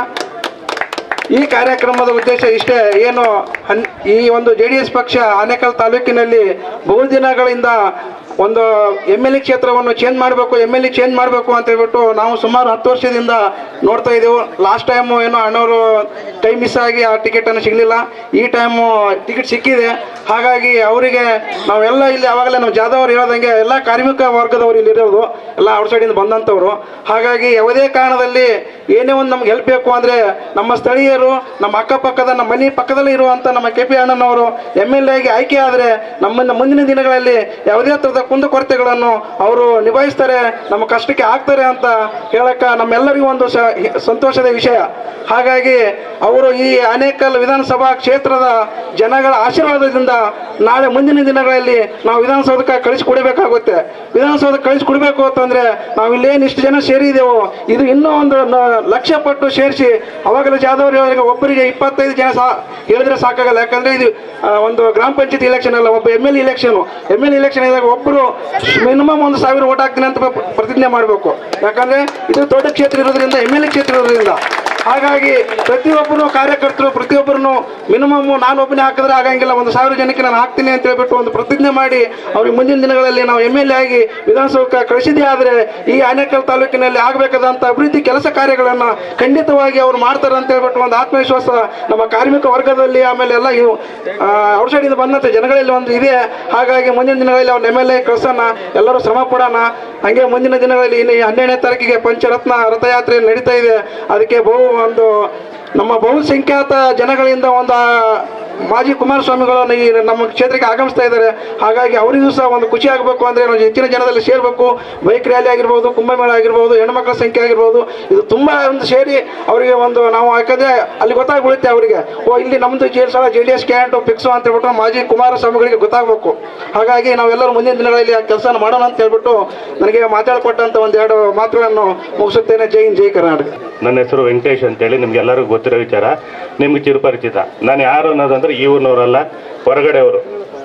ಈ ಕಾರ್ಯಕ್ರಮದ ಉದ್ದೇಶ ಇಷ್ಟೇ ಏನು ಹನ್ ಈ ಒಂದು ಜೆ ಡಿ ಎಸ್ ಪಕ್ಷ ಆನೇಕಲ್ ತಾಲೂಕಿನಲ್ಲಿ ಬಹು ದಿನಗಳಿಂದ ಒಂದು ಎಮ್ ಎಲ್ ಎ ಕ್ಷೇತ್ರವನ್ನು ಚೇಂಜ್ ಮಾಡಬೇಕು ಎಮ್ ಎಲ್ ಎ ಚೇಂಜ್ ಮಾಡಬೇಕು ಅಂತ ಹೇಳ್ಬಿಟ್ಟು ನಾವು ಸುಮಾರು ಹತ್ತು ವರ್ಷದಿಂದ ನೋಡ್ತಾ ಇದ್ದೆವು ಲಾಸ್ಟ್ ಟೈಮು ಏನೋ ಅಣ್ಣವರು ಟೈಮ್ ಮಿಸ್ ಆಗಿ ಆ ಟಿಕೆಟನ್ನು ಸಿಗಲಿಲ್ಲ ಈ ಟೈಮು ಟಿಕೆಟ್ ಸಿಕ್ಕಿದೆ ಹಾಗಾಗಿ ಅವರಿಗೆ ನಾವೆಲ್ಲ ಇಲ್ಲಿ ಅವಾಗಲೇ ನಾವು ಜಾಧವ್ ಅವ್ರು ಹೇಳ್ದಂಗೆ ಎಲ್ಲ ಕಾರ್ಮಿಕ ವರ್ಗದವರು ಇಲ್ಲಿ ಇರೋದು ಎಲ್ಲ ಔಟ್ಸೈಡಿಂದ ಬಂದಂಥವ್ರು ಹಾಗಾಗಿ ಯಾವುದೇ ಕಾರಣದಲ್ಲಿ ಏನೇ ಒಂದು ನಮ್ಗೆ ಹೆಲ್ಪ್ ಬೇಕು ಅಂದರೆ ನಮ್ಮ ಸ್ಥಳೀಯರು ನಮ್ಮ ಅಕ್ಕಪಕ್ಕದ ನಮ್ಮ ಮನೆ ಪಕ್ಕದಲ್ಲಿ ಇರುವಂಥ ನಮ್ಮ ಕೆ ಪಿ ಅಣ್ಣನವರು ಎಮ್ ಎಲ್ ಎಗೆ ಆಯ್ಕೆ ಆದರೆ ನಮ್ಮನ್ನು ಮುಂದಿನ ದಿನಗಳಲ್ಲಿ ಯಾವುದೇ ಥರದ ಕುಂದುಕೊರತೆಗಳನ್ನು ಅವರು ನಿಭಾಯಿಸ್ತಾರೆ ನಮ್ಮ ಕಷ್ಟಕ್ಕೆ ಆಗ್ತಾರೆ ಅಂತ ಹೇಳಕ್ಕ ನಮ್ಮೆಲ್ಲರಿಗೂ ಒಂದು ಸ- ಸಂತೋಷದ ವಿಷಯ ಹಾಗಾಗಿ ಅವರು ಈ ಆನೇಕಲ್ ವಿಧಾನಸಭಾ ಕ್ಷೇತ್ರದ ಜನಗಳ ಆಶೀರ್ವಾದದಿಂದ ನಾಳೆ ಮುಂದಿನ ದಿನಗಳಲ್ಲಿ ನಾವು ವಿಧಾನಸೌಧಕ್ಕೆ ಕಳಿಸಿಕೊಡಬೇಕಾಗುತ್ತೆ ವಿಧಾನಸೌಧಕ್ಕೆ ಕಳಿಸಿಕೊಡ್ಬೇಕು ಅಂತಂದ್ರೆ ನಾವು ಇಲ್ಲೇನು ಇಷ್ಟು ಜನ ಸೇರಿದೆವು ಇದು ಇನ್ನೂ ಒಂದು ನ- ಲಕ್ಷ ಪಟ್ಟು ಸೇರಿಸಿ ಅವಾಗಲೇ ಜಾದವ್ ಹೇಳಿದ್ರೆ ಒಬ್ಬರಿಗೆ ಇಪ್ಪತ್ತೈದು ಜನ ಸಾ ಹೇಳಿದ್ರೆ ಸಾಕಾಗಲ್ಲ ಯಾಕಂದ್ರೆ ಇದು ಆ, ಒಂದು ಗ್ರಾಮ ಪಂಚಾಯತ್ ಇಲೆಕ್ಷನ್ ಅಲ್ಲ ಒಬ್ಬ M L election M L election ಇದ್ದಾಗ ಒಬ್ಬರು ಮಿನಿಮಮ್ ಒಂದು ಸಾವಿರ ಓಟ್ ಹಾಕ್ತೀನಿ ಅಂತ ಪ್ರ- ಪ್ರತಿಜ್ಞೆ ಮಾಡಬೇಕು ಯಾಕಂದ್ರೆ ಇದು ದೊಡ್ಡ ಕ್ಷೇತ್ರ ಇರೋದ್ರಿಂದ ಎಮ್ ಎಲ್ ಎ ಕ್ಷೇತ್ರ ಇರೋದ್ರಿಂದ ಹಾಗಾಗಿ ಪ್ರತಿಯೊಬ್ಬರು ಕಾರ್ಯಕರ್ತರು ಪ್ರತಿಯೊಬ್ಬರನ್ನು ಮಿನಿಮಮ್ ನಾನು ಒಬ್ಬನೇ ಹಾಕಿದ್ರೆ ಆಗಂಗಿಲ್ಲ ಒಂದು ಸಾವಿರ ಜನಕ್ಕೆ ನಾನು ಹಾಕ್ತೀನಿ ಅಂತ ಹೇಳ್ಬಿಟ್ಟು ಒಂದು ಪ್ರತಿಜ್ಞೆ ಮಾಡಿ ಅವ್ರಿಗೆ ಮುಂದಿನ ದಿನಗಳಲ್ಲಿ ನಾವು ಎಮ್ ಎಲ್ ಎ ಆಗಿ ವಿಧಾನಸೌಧಕ್ಕೆ ಕಳಿಸಿದೇ ಆದರೆ ಈ ಆನೇಕಲ್ ತಾಲೂಕಿನಲ್ಲಿ ಆಗಬೇಕಾದಂಥ ಅಭಿವೃದ್ಧಿ ಕೆಲಸ ಕಾರ್ಯಗಳನ್ನು ಖಂಡಿತವಾಗಿ ಅವರು ಮಾಡ್ತಾರೆ ಅಂತ ಹೇಳ್ಬಿಟ್ಟು ಒಂದು ಆತ್ಮವಿಶ್ವಾಸ ನಮ್ಮ ಕಾರ್ಮಿಕ ವರ್ಗದಲ್ಲಿ ಆಮೇಲೆ ಎಲ್ಲ ಇವು ಔಟ್ಸೈಡಿಂದ ಬಂದಂಥ ಜನಗಳಲ್ಲಿ ಒಂದು ಇದೆ ಹಾಗಾಗಿ ಮುಂದಿನ ದಿನಗಳಲ್ಲಿ ಅವ್ರ ಎಮ್ ಎಲ್ ಎ ಕಳ್ಸೋಣ ಎಲ್ಲರೂ ಶ್ರಮ ಪಡೋಣ ಹಂಗೆ ಮುಂದಿನ ದಿನಗಳಲ್ಲಿ ಇನ್ನು ಈ ಹನ್ನೆರಡನೇ ತಾರೀಕಿಗೆ ಪಂಚರತ್ನ ರಥಯಾತ್ರೆ ನಡೀತಾ ಇದೆ ಅದಕ್ಕೆ ಬಹು ಒಂದು ನಮ್ಮ ಬಹುಸಂಖ್ಯಾತ ಜನಗಳಿಂದ ಒಂದು ಆ, ಮಾಜಿ ಕುಮಾರಸ್ವಾಮಿಗಳು ಈ ನಮ್ಮ ಕ್ಷೇತ್ರಕ್ಕೆ ಆಗಮಿಸ್ತಾ ಇದ್ದಾರೆ ಹಾಗಾಗಿ ಅವರಿಗೂ ಸಹ ಒಂದು ಖುಷಿ ಆಗಬೇಕು ಅಂದರೆ ನಾವು ಹೆಚ್ಚಿನ ಜನದಲ್ಲಿ ಸೇರಬೇಕು ಬೈಕ್ ರ್ಯಾಲಿ ಆಗಿರ್ಬೋದು ಕುಂಭಮೇಳ ಆಗಿರ್ಬೋದು ಹೆಣ್ಮಕ್ಳ ಸಂಖ್ಯೆ ಆಗಿರ್ಬೋದು ಇದು ತುಂಬ ಒಂದು ಸೇರಿ ಅವರಿಗೆ ಒಂದು ನಾವು ಯಾಕಂದರೆ ಅಲ್ಲಿ ಗೊತ್ತಾಗ್ಬಿಡುತ್ತೆ ಅವರಿಗೆ ಓ ಇಲ್ಲಿ ನಮ್ಮದು ಜೆ ಸಲ ಜೆ ಡಿ ಎಸ್ ಕ್ಯಾಂಟು ಫಿಕ್ಸು ಅಂತ ಹೇಳ್ಬಿಟ್ಟು ಮಾಜಿ ಕುಮಾರಸ್ವಾಮಿಗಳಿಗೆ ಗೊತ್ತಾಗಬೇಕು ಹಾಗಾಗಿ ನಾವೆಲ್ಲರೂ ಮುಂದಿನ ದಿನಗಳಲ್ಲಿ ಆ ಕೆಲಸನ ಮಾಡೋಣ ಅಂತ ಹೇಳ್ಬಿಟ್ಟು ನನಗೆ ಮಾತಾಡಿಕೊಟ್ಟಂಥ ಒಂದೆರಡು ಮಾತುಗಳನ್ನು ಮುಗಿಸುತ್ತೇನೆ ಜೈ ಹಿಂದ್ ಜೈ ಕರ್ನಾಟಕ ನನ್ನ ಹೆಸರು ವೆಂಕಟೇಶ್ ಅಂತೇಳಿ ನಿಮ್ಗೆ ಎಲ್ಲರಿಗೂ ಗೊತ್ತಿರೋ ವಿಚಾರ ನಿಮ್ಗೆ ಚಿರಪರಿಚಿತ ನಾನು ಯಾರು ಅನ್ನೋದಂದ್ರೆ ಈ ಊರಿನವರಲ್ಲ ಹೊರಗಡೆಯವರು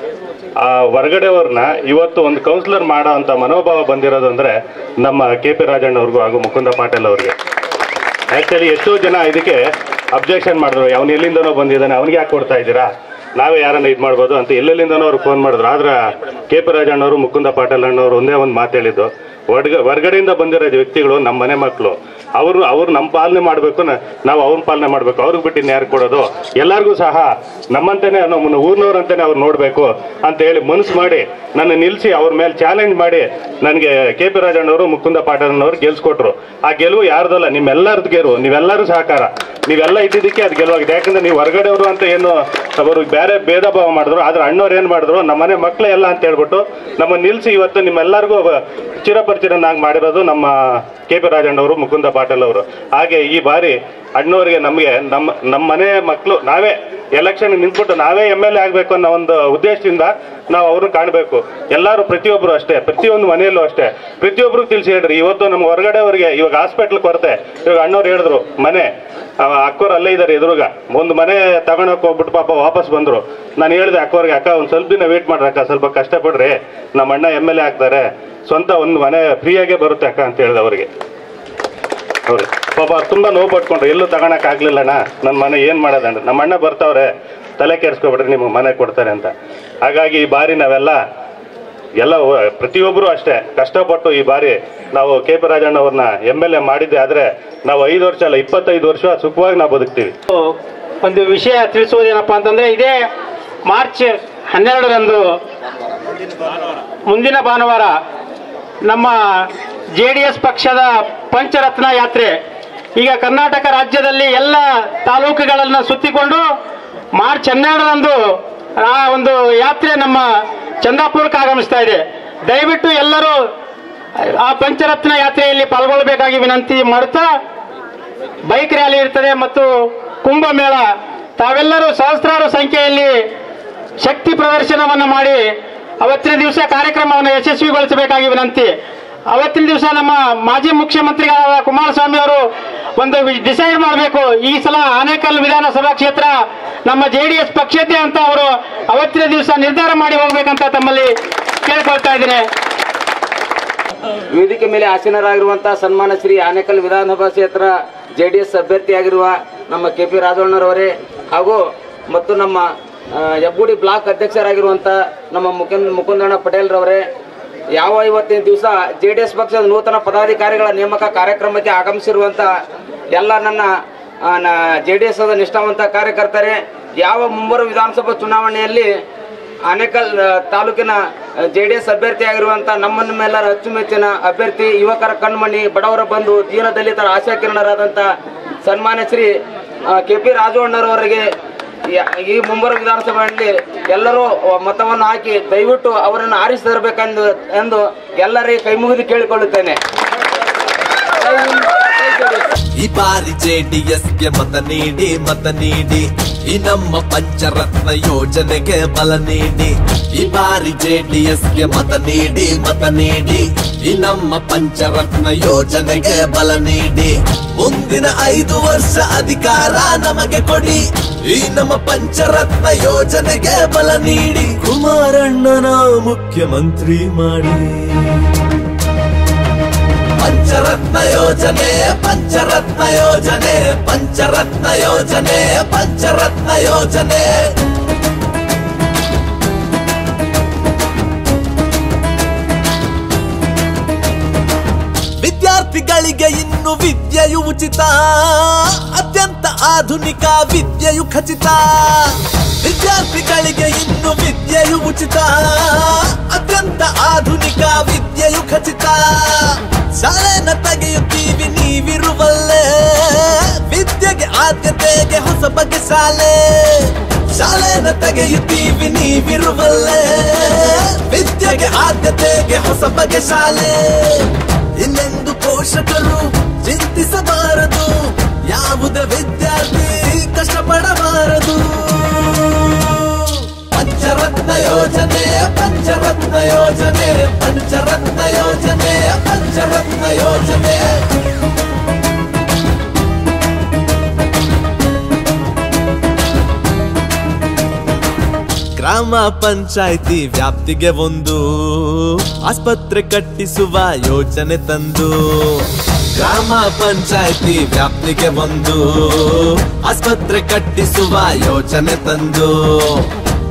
ಆ ಹೊರಗಡೆಯವ್ರನ್ನ ಇವತ್ತು ಒಂದು ಕೌನ್ಸಿಲರ್ ಮಾಡೋ ಅಂತ ಮನೋಭಾವ ಬಂದಿರೋದು ಅಂದ್ರೆ ನಮ್ಮ ಕೆ ಪಿ ರಾಜಣ್ಣವ್ರಿಗೂ ಹಾಗೂ ಮುಕುಂದ ಪಾಟೀಲ್ ಅವ್ರಿಗೆ ಆ್ಯಕ್ಚುಲಿ ಎಷ್ಟೋ ಜನ ಇದಕ್ಕೆ ಅಬ್ಜೆಕ್ಷನ್ ಮಾಡಿದ್ರು ಅವ್ನು ಎಲ್ಲಿಂದನೋ ಬಂದಿದ್ದಾನೆ ಅವ್ನಿಗೆ ಯಾಕೆ ಕೊಡ್ತಾ ಇದ್ದೀರಾ ನಾವೇ ಯಾರನ್ನ ಇದು ಮಾಡ್ಬೋದು ಅಂತ ಎಲ್ಲೆಲ್ಲಿಂದನೋ ಅವ್ರು ಫೋನ್ ಮಾಡಿದ್ರು ಆದ್ರೆ ಕೆ ಪಿ ರಾಜಣ್ಣವರು ಮುಕುಂದ ಪಾಟೀಲ್ ಅಣ್ಣವರು ಒಂದೇ ಒಂದು ಮಾತು ಹೇಳಿದ್ದು ಹೊರ್ಗ ಹೊರ್ಗಡೆಯಿಂದ ಬಂದಿರೋ ವ್ಯಕ್ತಿಗಳು ನಮ್ಮ ಮನೆ ಮಕ್ಕಳು ಅವರು ಅವ್ರು ನಮ್ಮ ಪಾಲನೆ ಮಾಡಬೇಕು ನಾವು ಅವ್ರನ್ನ ಪಾಲನೆ ಮಾಡಬೇಕು ಅವ್ರಿಗೆ ಬಿಟ್ಟು ಇನ್ಯಾರು ಕೊಡೋದು ಎಲ್ಲರಿಗೂ ಸಹ ನಮ್ಮಂತೆನೆ ನಮ್ಮನ್ನು ಊರಿನವ್ರಂತಾನೆ ಅವ್ರು ನೋಡಬೇಕು ಅಂತ ಹೇಳಿ ಮನಸ್ಸು ಮಾಡಿ ನನ್ನ ನಿಲ್ಲಿಸಿ ಅವ್ರ ಮೇಲೆ ಚಾಲೆಂಜ್ ಮಾಡಿ ನನಗೆ ಕೆ ಪಿ ರಾಜಣ್ಣವರು ಮುಕುಂದ ಪಾಟೀಲ್ನವರು ಗೆಲ್ಸ್ಕೊಟ್ರು ಆ ಗೆಲುವು ಯಾರ್ದಲ್ಲ ನಿಮ್ಮೆಲ್ಲರದ್ದು ಗೆಲುವು ನೀವೆಲ್ಲರೂ ಸಹಕಾರ ನೀವೆಲ್ಲ ಇದ್ದಿದ್ದಕ್ಕೆ ಅದು ಗೆಲುವಾಗಿದೆ ಯಾಕಂದ್ರೆ ನೀವು ಹೊರಗಡೆಯವರು ಅಂತ ಏನು ಅವರು ಬೇರೆ ಭೇದ ಭಾವ ಮಾಡಿದ್ರು ಆದ್ರೆ ಅಣ್ಣವ್ರು ಏನು ಮಾಡಿದ್ರು ನಮ್ಮ ಮನೆ ಮಕ್ಕಳೇ ಎಲ್ಲ ಅಂತ ಹೇಳ್ಬಿಟ್ಟು ನಮ್ಮ ನಿಲ್ಲಿಸಿ ಇವತ್ತು ನಿಮ್ಮೆಲ್ಲರಿಗೂ ಚಿರಪರಿಚಿತನಾಗಿ ಮಾಡಿರೋದು ನಮ್ಮ ಕೆ ಪಿ ರಾಜಣ್ಣವರು ಮುಕುಂದ ಪಾಟೀಲ್ ಅವರು ಹಾಗೆ ಈ ಬಾರಿ ಅಣ್ಣವರಿಗೆ ನಮಗೆ ನಮ್ಮ ನಮ್ಮ ಮನೆ ಮಕ್ಕಳು ನಾವೇ ಎಲೆಕ್ಷನ್ ನಿಂತ್ಬಿಟ್ಟು ನಾವೇ ಎಮ್ ಎಲ್ ಎ ಆಗಬೇಕು ಅನ್ನೋ ಒಂದು ಉದ್ದೇಶದಿಂದ ನಾವು ಅವ್ರನ್ನ ಕಾಣಬೇಕು ಎಲ್ಲರೂ ಪ್ರತಿಯೊಬ್ಬರು ಅಷ್ಟೇ ಪ್ರತಿಯೊಂದು ಮನೆಯಲ್ಲೂ ಅಷ್ಟೇ ಪ್ರತಿಯೊಬ್ಬರು ತಿಳಿಸಿ ಹೇಳ್ರಿ ಇವತ್ತು ನಮ್ಮ ಹೊರಗಡೆವರಿಗೆ ಇವಾಗ ಹಾಸ್ಪಿಟ್ಲ್ ಕೊರತೆ ಇವಾಗ ಅಣ್ಣವ್ರು ಹೇಳಿದ್ರು ಮನೆ ಆ, ಅಕ್ಕೋರು ಅಲ್ಲೇ ಇದ್ದಾರೆ ಎದುರುಗ ಒಂದು ಮನೆ ತಗೊಂಡೋಗಿ ಹೋಗ್ಬಿಟ್ಟು ಪಾಪ ವಾಪಸ್ ಬಂದ್ರು ನಾನು ಹೇಳಿದೆ ಅಕ್ಕೋರಿಗೆ ಅಕ್ಕ ಒಂದು ಸ್ವಲ್ಪ ದಿನ ವೇಟ್ ಮಾಡ್ರಿ ಅಕ್ಕ ಸ್ವಲ್ಪ ಕಷ್ಟಪಡ್ರಿ ನಮ್ಮ ಅಣ್ಣ ಎಮ್ ಎಲ್ ಎ ಆಗ್ತಾರೆ ಸ್ವಂತ ಒಂದು ಮನೆ ಫ್ರೀಯಾಗೇ ಬರುತ್ತೆ ಅಕ್ಕ ಅಂತ ಹೇಳಿದೆ ಅವರಿಗೆ ಅವ್ರಿಗೆ ಪಾಪ ಅವ್ರು ತುಂಬಾ ನೋವು ಪಟ್ಕೊಂಡ್ರು ಎಲ್ಲೂ ತಗೊಳಕ್ ಆಗ್ಲಿಲ್ಲಣ್ಣ ನನ್ನ ಮನೆ ಏನ್ ಮಾಡೋದಂದ್ರೆ ನಮ್ಮ ಅಣ್ಣ ಬರ್ತಾವ್ರೆ ತಲೆ ಕೆಡ್ಸ್ಕೊಬಿಡ್ರಿ ನಿಮ್ಗೆ ಮನೆ ಕೊಡ್ತಾರೆ ಅಂತ ಹಾಗಾಗಿ ಈ ಬಾರಿ ನಾವೆಲ್ಲ ಎಲ್ಲ ಒ- ಪ್ರತಿಯೊಬ್ಬರು ಅಷ್ಟೇ ಕಷ್ಟಪಟ್ಟು ಈ ಬಾರಿ ನಾವು ಕೆ ಪಿ ರಾಜಣ್ಣ ಅವ್ರನ್ನ ಎಮ್ ಎಲ್ ಎ ಮಾಡಿದ್ದೆ ಆದ್ರೆ ನಾವು ಐದು ವರ್ಷ ಅಲ್ಲ ಇಪ್ಪತ್ತೈದು ವರ್ಷ ಸುಖವಾಗಿ ನಾವು ಬದುಕ್ತೀವಿ ಒಂದು ವಿಷಯ ತಿಳಿಸುವುದೇನಪ್ಪ ಅಂತಂದ್ರೆ ಇದೇ ಮಾರ್ಚ್ ಹನ್ನೆರಡರಂದು ಮುಂದಿನ ಭಾನುವಾರ ನಮ್ಮ ಜೆ ಡಿ ಎಸ್ ಪಕ್ಷದ ಪಂಚರತ್ನ ಯಾತ್ರೆ ಈಗ ಕರ್ನಾಟಕ ರಾಜ್ಯದಲ್ಲಿ ಎಲ್ಲ ತಾಲೂಕುಗಳನ್ನು ಸುತ್ತಿಕೊಂಡು ಮಾರ್ಚ್ ಹನ್ನೆರಡರಂದು ಆ ಒಂದು ಯಾತ್ರೆ ನಮ್ಮ ಚಂದಾಪುರಕ್ಕೆ ಆಗಮಿಸ್ತಾ ಇದೆ ದಯವಿಟ್ಟು ಎಲ್ಲರೂ ಆ ಪಂಚರತ್ನ ಯಾತ್ರೆಯಲ್ಲಿ ಪಾಲ್ಗೊಳ್ಳಬೇಕಾಗಿ ವಿನಂತಿ ಮಾಡುತ್ತಾ ಬೈಕ್ ರ್ಯಾಲಿ ಇರ್ತದೆ ಮತ್ತು ಕುಂಭಮೇಳ ತಾವೆಲ್ಲರೂ ಸಹಸ್ರಾರು ಸಂಖ್ಯೆಯಲ್ಲಿ ಶಕ್ತಿ ಪ್ರದರ್ಶನವನ್ನು ಮಾಡಿ ಅವತ್ತಿನ ದಿವಸ ಕಾರ್ಯಕ್ರಮವನ್ನು ಯಶಸ್ವಿಗೊಳಿಸಬೇಕಾಗಿ ವಿನಂತಿ ಅವತ್ತಿನ ದಿವಸ ನಮ್ಮ ಮಾಜಿ ಮುಖ್ಯಮಂತ್ರಿಗಳಾದ ಕುಮಾರಸ್ವಾಮಿ ಅವರು ಒಂದು ಡಿಸೈಡ್ ಮಾಡಬೇಕು ಈ ಸಲ ಆನೇಕಲ್ ವಿಧಾನಸಭಾ ಕ್ಷೇತ್ರ ನಮ್ಮ ಜೆ ಡಿ ಎಸ್ ಪಕ್ಷದ್ದೇ ಅಂತ ಅವರು ಅವತ್ತಿನ ದಿವಸ ನಿರ್ಧಾರ ಮಾಡಿ ಹೋಗ್ಬೇಕಂತ ತಮ್ಮಲ್ಲಿ ಕೇಳ್ಕೊಳ್ತಾ ಇದ್ದೇನೆ ವೇದಿಕೆ ಮೇಲೆ ಆಸೀನರಾಗಿರುವಂತಹ ಸನ್ಮಾನ ಶ್ರೀ ಆನೇಕಲ್ ವಿಧಾನಸಭಾ ಕ್ಷೇತ್ರ ಜೆಡಿಎಸ್ ಅಭ್ಯರ್ಥಿಯಾಗಿರುವ ನಮ್ಮ ಕೆ ಪಿ ರಾಜವಣ್ಣರವರೇ ಹಾಗೂ ಮತ್ತು ನಮ್ಮ ಆ, ಹೆಬ್ಬುಡಿ ಬ್ಲಾಕ್ ಅಧ್ಯಕ್ಷರಾಗಿರುವಂಥ ನಮ್ಮ ಮುಕುಂದ್ ಮುಕುಂದಣ್ಣ ಪಟೇಲ್ರವರೇ ಯಾವ ಇವತ್ತಿನ ದಿವಸ ಜೆ ಡಿ ಎಸ್ ಪಕ್ಷದ ನೂತನ ಪದಾಧಿಕಾರಿಗಳ ನೇಮಕ ಕಾರ್ಯಕ್ರಮಕ್ಕೆ ಆಗಮಿಸಿರುವಂಥ ಎಲ್ಲ ನನ್ನ ಜೆ ಡಿ ಎಸ್ ನಿಷ್ಠಾವಂತ ಕಾರ್ಯಕರ್ತರೇ ಯಾವ ಮುಂಬರುವ ವಿಧಾನಸಭಾ ಚುನಾವಣೆಯಲ್ಲಿ ಆನೇಕಲ್ ಆ, ತಾಲೂಕಿನ ಜೆ ಡಿ ಎಸ್ ಅಭ್ಯರ್ಥಿಯಾಗಿರುವಂಥ ನಮ್ಮ ನಮ್ಮೆಲ್ಲರ ಅಚ್ಚುಮೆಚ್ಚಿನ ಅಭ್ಯರ್ಥಿ ಯುವಕರ ಕಣ್ಮಣಿ ಬಡವರ ಬಂಧು ದೀನ ದಲಿತರ ಆಶಾಕಿರಣರಾದಂಥ ಸನ್ಮಾನ್ಯ ಶ್ರೀ ಕೆ ಪಿ ರಾಜವಣ್ಣರವರಿಗೆ ಯ- ಈ ಮುಂಬರುವ ವಿಧಾನಸಭೆಯಲ್ಲಿ ಎಲ್ಲರೂ ಮತವನ್ನು ಹಾಕಿ ದಯವಿಟ್ಟು ಅವರನ್ನು ಆರಿಸಿ ತರಬೇಕೆಂದು ಎಂದು ಎಲ್ಲರಿಗೆ ಕೈ ಮುಗಿದು ಕೇಳಿಕೊಳ್ಳುತ್ತೇನೆ ಜೈ ಹಿಂದ್, ಜೈ ಜೆಡಿಎಸ್. ಈ ಬಾರಿ ಜೆಡಿಎಸ್ಗೆ ಮತ ನೀಡಿ ಮತ ನೀಡಿ ಈ ನಮ್ಮ ಪಂಚರತ್ನ ಯೋಜನೆಗೆ ಬಲ ನೀಡಿ ಈ ಬಾರಿ ಜೆಡಿಎಸ್ಗೆ ಮತ ನೀಡಿ ಮತ ನೀಡಿ ಈ ನಮ್ಮ ಪಂಚರತ್ನ ಯೋಜನೆಗೆ ಬಲ ನೀಡಿ ಮುಂದಿನ ಐದು ವರ್ಷ ಅಧಿಕಾರ ನಮಗೆ ಕೊಡಿ ಈ ನಮ್ಮ ಪಂಚರತ್ನ ಯೋಜನೆಗೆ ಬಲ ನೀಡಿ ಕುಮಾರಣ್ಣನ ಮುಖ್ಯಮಂತ್ರಿ ಮಾಡಿ ಪಂಚರತ್ನ ಯೋಜನೆ ಪಂಚರತ್ನ ಯೋಜನೆ ಪಂಚರತ್ನ ಯೋಜನೆ ಪಂಚರತ್ನ ಯೋಜನೆ ವಿದ್ಯಾರ್ಥಿಗಳಿಗೆ ಇನ್ನು ವಿದ್ಯೆಯು ಉಚಿತ ಅತ್ಯಂತ ಆಧುನಿಕ ವಿದ್ಯೆಯು ಖಚಿತ ವಿದ್ಯಾರ್ಥಿಗಳಿಗೆ ಇನ್ನು ವಿದ್ಯೆಯು ಉಚಿತ ಅತ್ಯಂತ ಆಧುನಿಕ ವಿದ್ಯೆಯು ಖಚಿತ ಶಾಲೆನ ತೆಗೆಯುತ್ತೀವಿ ನೀವಿರುವಲ್ಲೇ ವಿದ್ಯೆಗೆ ಆದ್ಯತೆಗೆ ಹೊಸ ಬಗೆ ಶಾಲೆ ಶಾಲೆನ ತೆಗೆಯುತ್ತೀವಿ ನೀವಿರುವಲ್ಲೇ ವಿದ್ಯೆಗೆ ಆದ್ಯತೆಗೆ ಹೊಸ ಬಗೆ ಶಾಲೆ ಇನ್ನೆಂದು ಪೋಷಕರು ಚಿಂತಿಸಬಾರದು ಯಾವುದೇ ವಿದ್ಯಾರ್ಥಿ ಕಷ್ಟಪಡಬಾರದು ಪಂಚರತ್ನ ಯೋಜನೆ ಪಂಚರತ್ನ ಯೋಜನೆ ಪಂಚರತ್ನ ಯೋಜನೆ ಪಂಚರತ್ನ ಯೋಜನೆ ಗ್ರಾಮ ಪಂಚಾಯಿತಿ ವ್ಯಾಪ್ತಿಗೆ ಒಂದು ಆಸ್ಪತ್ರೆ ಕಟ್ಟಿಸುವ ಯೋಜನೆ ತಂದು ಗ್ರಾಮ ಪಂಚಾಯಿತಿ ವ್ಯಾಪ್ತಿಗೆ ಒಂದು ಆಸ್ಪತ್ರೆ ಕಟ್ಟಿಸುವ ಯೋಜನೆ ತಂದು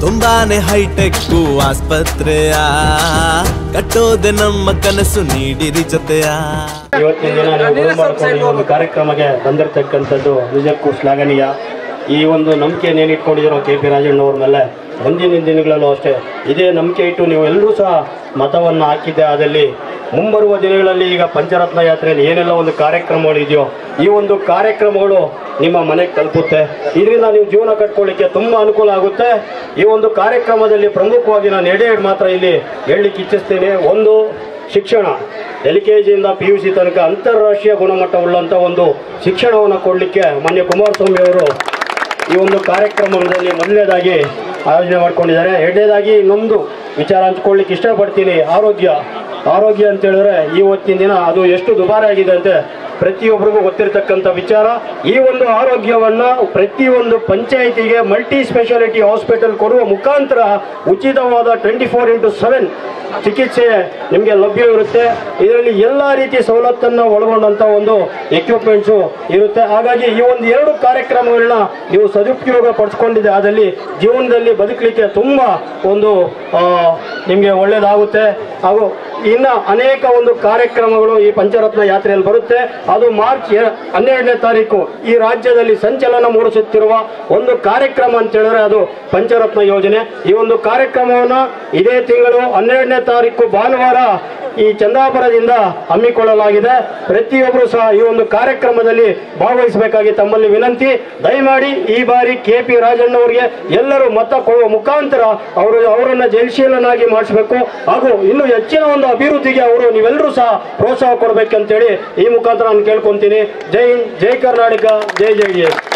ತುಂಬಾನೇ ಹೈಟೆಕ್ ಆಸ್ಪತ್ರೆಯ ಕಟ್ಟೋದೆ ನಮ್ಮ ಕನಸು ನೀಡಿರಿ ಜೊತೆಯ ಇವತ್ತಿನ ದಿನ ನೀವು ಗುರು ಮಾಡಿಕೊಂಡು ಈ ಒಂದು ಕಾರ್ಯಕ್ರಮಕ್ಕೆ ಬಂದಿರತಕ್ಕಂಥದ್ದು ನಿಜಕ್ಕೂ ಶ್ಲಾಘನೀಯ ಈ ಒಂದು ನಂಬಿಕೆಯನ್ನು ಏನು ಇಟ್ಕೊಂಡಿದ್ದೀರೋ ಕೆ ಪಿ ರಾಜಣ್ಣವ್ರ ಮೇಲೆ ಮುಂದಿನ ದಿನಗಳಲ್ಲೂ ಅಷ್ಟೇ ಇದೇ ನಂಬಿಕೆ ಇಟ್ಟು ನೀವು ಎಲ್ಲರೂ ಸಹ ಮತವನ್ನು ಹಾಕಿದ್ದೆ ಆದಲ್ಲಿ ಮುಂಬರುವ ದಿನಗಳಲ್ಲಿ ಈಗ ಪಂಚರತ್ನ ಯಾತ್ರೆಯಲ್ಲಿ ಏನೆಲ್ಲ ಒಂದು ಕಾರ್ಯಕ್ರಮಗಳಿದೆಯೋ ಈ ಒಂದು ಕಾರ್ಯಕ್ರಮಗಳು ನಿಮ್ಮ ಮನೆಗೆ ತಲುಪುತ್ತೆ ಇದರಿಂದ ನೀವು ಜೀವನ ಕಟ್ಕೊಳ್ಳಿಕ್ಕೆ ತುಂಬ ಅನುಕೂಲ ಆಗುತ್ತೆ ಈ ಒಂದು ಕಾರ್ಯಕ್ರಮದಲ್ಲಿ ಪ್ರಮುಖವಾಗಿ ನಾನು ಎರಡೆರಡು ಮಾತ್ರ ಇಲ್ಲಿ ಹೇಳಲಿಕ್ಕೆ ಇಚ್ಛಿಸ್ತೀನಿ ಒಂದು ಶಿಕ್ಷಣ ಎಲ್ ಕೆ ಜಿಯಿಂದ ಪಿ ಯು ಸಿ ತನಕ ಅಂತಾರಾಷ್ಟ್ರೀಯ ಗುಣಮಟ್ಟವುಳ್ಳಂಥ ಒಂದು ಶಿಕ್ಷಣವನ್ನು ಕೊಡಲಿಕ್ಕೆ ಮಾನ್ಯ ಕುಮಾರಸ್ವಾಮಿ ಅವರು ಈ ಒಂದು ಕಾರ್ಯಕ್ರಮದಲ್ಲಿ ಮೊದಲನೇದಾಗಿ ಆಯೋಜನೆ ಮಾಡ್ಕೊಂಡಿದ್ದಾರೆ ಎರಡನೇದಾಗಿ ಇನ್ನೊಂದು ವಿಚಾರ ಹಂಚ್ಕೊಳ್ಳಿಕ್ಕೆ ಇಷ್ಟಪಡ್ತೀನಿ ಆರೋಗ್ಯ ಆರೋಗ್ಯ ಅಂತ ಹೇಳಿದ್ರೆ ಇವತ್ತಿನ ದಿನ ಅದು ಎಷ್ಟು ದುಬಾರಿ ಆಗಿದೆ ಅಂತೆ ಪ್ರತಿಯೊಬ್ಬರಿಗೂ ಗೊತ್ತಿರತಕ್ಕಂಥ ವಿಚಾರ ಈ ಒಂದು ಆರೋಗ್ಯವನ್ನ ಪ್ರತಿಯೊಂದು ಪಂಚಾಯಿತಿಗೆ ಮಲ್ಟಿ ಸ್ಪೆಷಾಲಿಟಿ ಹಾಸ್ಪಿಟಲ್ ಕೊಡುವ ಮುಖಾಂತರ ಉಚಿತವಾದ ಟ್ವೆಂಟಿ ಫೋರ್ ಇಂಟು ಸೆವೆನ್ ಚಿಕಿತ್ಸೆ ನಿಮಗೆ ಲಭ್ಯವಿರುತ್ತೆ ಇದರಲ್ಲಿ ಎಲ್ಲ ರೀತಿಯ ಸವಲತ್ತನ್ನು ಒಳಗೊಂಡಂಥ ಒಂದು ಎಕ್ವಿಪ್ಮೆಂಟ್ಸು ಇರುತ್ತೆ ಹಾಗಾಗಿ ಈ ಒಂದು ಎರಡು ಕಾರ್ಯಕ್ರಮಗಳನ್ನ ನೀವು ಸದುಪಯೋಗ ಪಡಿಸ್ಕೊಂಡಿದೆ ಆದಲ್ಲಿ ಜೀವನದಲ್ಲಿ ಬದುಕಲಿಕ್ಕೆ ತುಂಬ ಒಂದು ನಿಮಗೆ ಒಳ್ಳೆಯದಾಗುತ್ತೆ ಹಾಗೂ ಇನ್ನು ಅನೇಕ ಒಂದು ಕಾರ್ಯಕ್ರಮಗಳು ಈ ಪಂಚರತ್ನ ಯಾತ್ರೆಯಲ್ಲಿ ಬರುತ್ತೆ ಅದು ಮಾರ್ಚ್ ಎ- ಹನ್ನೆರಡನೇ ತಾರೀಕು ಈ ರಾಜ್ಯದಲ್ಲಿ ಸಂಚಲನ ಮೂಡಿಸುತ್ತಿರುವ ಒಂದು ಕಾರ್ಯಕ್ರಮ ಅಂತ ಹೇಳಿದ್ರೆ ಅದು ಪಂಚರತ್ನ ಯೋಜನೆ ಈ ಒಂದು ಕಾರ್ಯಕ್ರಮವನ್ನು ಇದೇ ತಿಂಗಳು ಹನ್ನೆರಡನೇ ತಾರೀಕು ಭಾನುವಾರ ಈ ಚಂದಾಪುರದಿಂದ ಹಮ್ಮಿಕೊಳ್ಳಲಾಗಿದೆ ಪ್ರತಿಯೊಬ್ಬರು ಸಹ ಈ ಒಂದು ಕಾರ್ಯಕ್ರಮದಲ್ಲಿ ಭಾಗವಹಿಸಬೇಕಾಗಿ ತಮ್ಮಲ್ಲಿ ವಿನಂತಿ ದಯಮಾಡಿ ಈ ಬಾರಿ ಕೆ ಪಿ ರಾಜಣ್ಣವರಿಗೆ ಎಲ್ಲರೂ ಮತ ಕೊಡುವ ಮುಖಾಂತರ ಅವರು ಅವರನ್ನ ಜಯಶೀಲನಾಗಿ ಮಾಡಿಸಬೇಕು ಹಾಗೂ ಇನ್ನು ಹೆಚ್ಚಿನ ಒಂದು ಅಭಿವೃದ್ಧಿಗೆ ಅವರು ನೀವೆಲ್ಲರೂ ಸಹ ಪ್ರೋತ್ಸಾಹ ಕೊಡಬೇಕಂತೇಳಿ ಈ ಮುಖಾಂತರ ನಾನು ಕೇಳ್ಕೊಂತೀನಿ ಜೈ ಹಿಂದ್ ಜೈ ಕರ್ನಾಟಕ ಜೈ ಜೈ ಜೈ